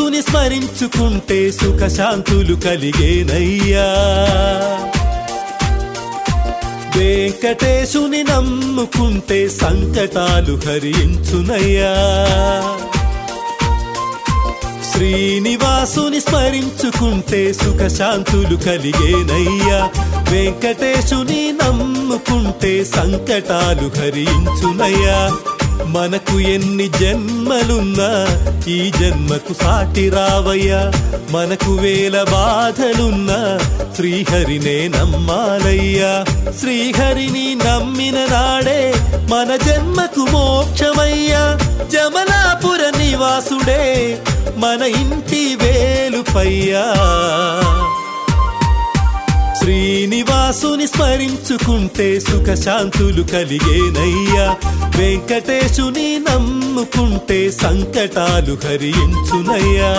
శ్రీనివాసుని స్మరించుకుంటే సుఖశాంతులు కలిగేనయ్యా వెంకటేశుని నమ్ముకుంటే సంకటాలు హరించునయ్యా శ్రీనివాసుని స్మరించుకుంటే సుఖశాంతులు కలిగేనయ్యా వెంకటేశుని నమ్ముకుంటే సంకటాలు హరించునయ్యా మనకు ఎన్ని జన్మలున్నా ఈ జన్మకు సాటి రావయ్యా మనకు వేల బాధలున్నా శ్రీహరినే నమ్మాలయ్యా శ్రీహరిని నమ్మిన నాడే మన జన్మకు మోక్షమయ్యా జమలాపుర నివాసుడే మన ఇంటి వేలుపయ్యా శ్రీనివాసుని స్మరించుకుంటే సుఖశాంతులు కలిగేనయ్యా వెంకటేశుని నమ్ముకుంటే సంకటాలు హరించునయ్యా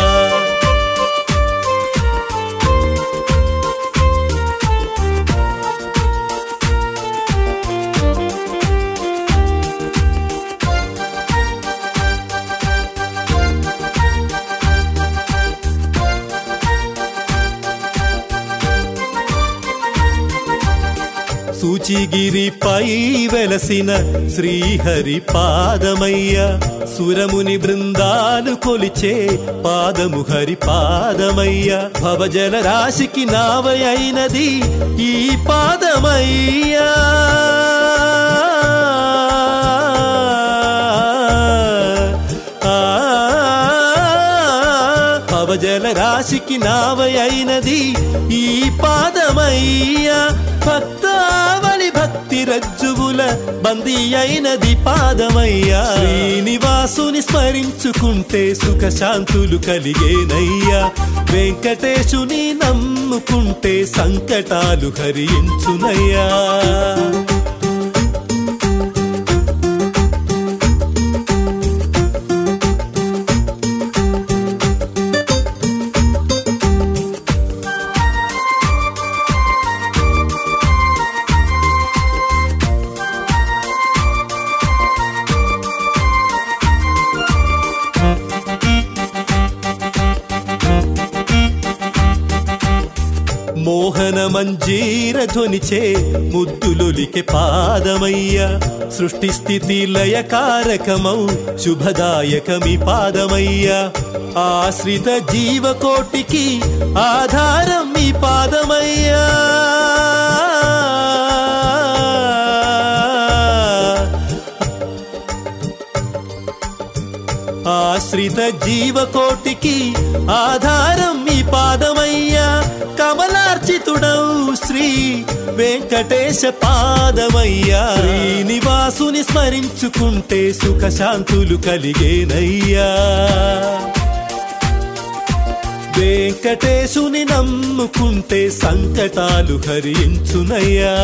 సూచిగిరిపై వెలసిన శ్రీహరి పాదమయ్య సురముని బృందాలు కొలిచే పాదము హరి పాదమయ్య భవజల రాశికి నావై అయినది ఈ పాదమయ్యా ఆ పవజల రాశికి నావై అయినది ఈ పాదమయ్యా భక్తావళి భక్తి రజ్జువుల బందీ అయినది పాదమయ్యా శ్రీనివాసుని స్మరించుకుంటే సుఖశాంతులు కలిగేనయ్యా వెంకటేశుని నమ్ముకుంటే సంకటాలు హరించునయ్యా మోహన మంజీర ధ్వనిచే ముద్దులొలికే పాదమయ్య సృష్టి స్థితి లయ కారకమౌ శుభదాయకమి పాదమయ్య ఆశ్రిత జీవకోటికి ఆధారం మీ పాదమయ్యా ఆశ్రిత జీవకోటికి ఆధారం మీ పాదమయ్యా కమలార్చితుడవు శ్రీ వెంకటేశ పాదమయ్యా శ్రీనివాసుని స్మరించుకుంటే సుఖశాంతులు కలిగేనయ్యా వెంకటేశుని నమ్ముకుంటే సంకటాలు హరించునయ్యా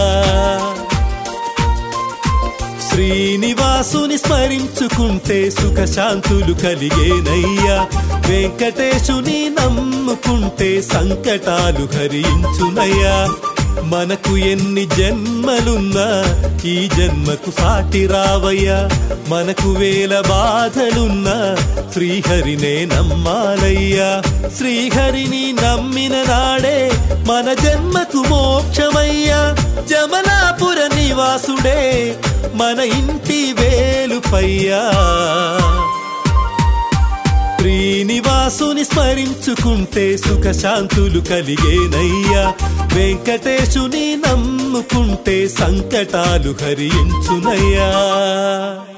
శ్రీనివాసుని స్మరించుకుంటే సుఖశాంతులు కలిగేనయ్యా వెంకటేశుని నమ్ముకుంటే సంకటాలు హరించునయ్యా మనకు ఎన్ని జన్మలున్నా ఈ జన్మకు సాటి రావయ్యా మనకు వేల బాధలున్నా శ్రీహరినే నమ్మాలయ్యా శ్రీహరిని నమ్మిన నాడే మన జన్మకు మోక్షమయ్యా జమలాపుర నివాసుడే మన ఇంటి వేలుపయ్యా శ్రీనివాసుని స్మరించుకుంటే సుఖశాంతులు కలిగేనయ్యా వెంకటేశుని నమ్ముకుంటే సంకటాలు హరించునయ్యా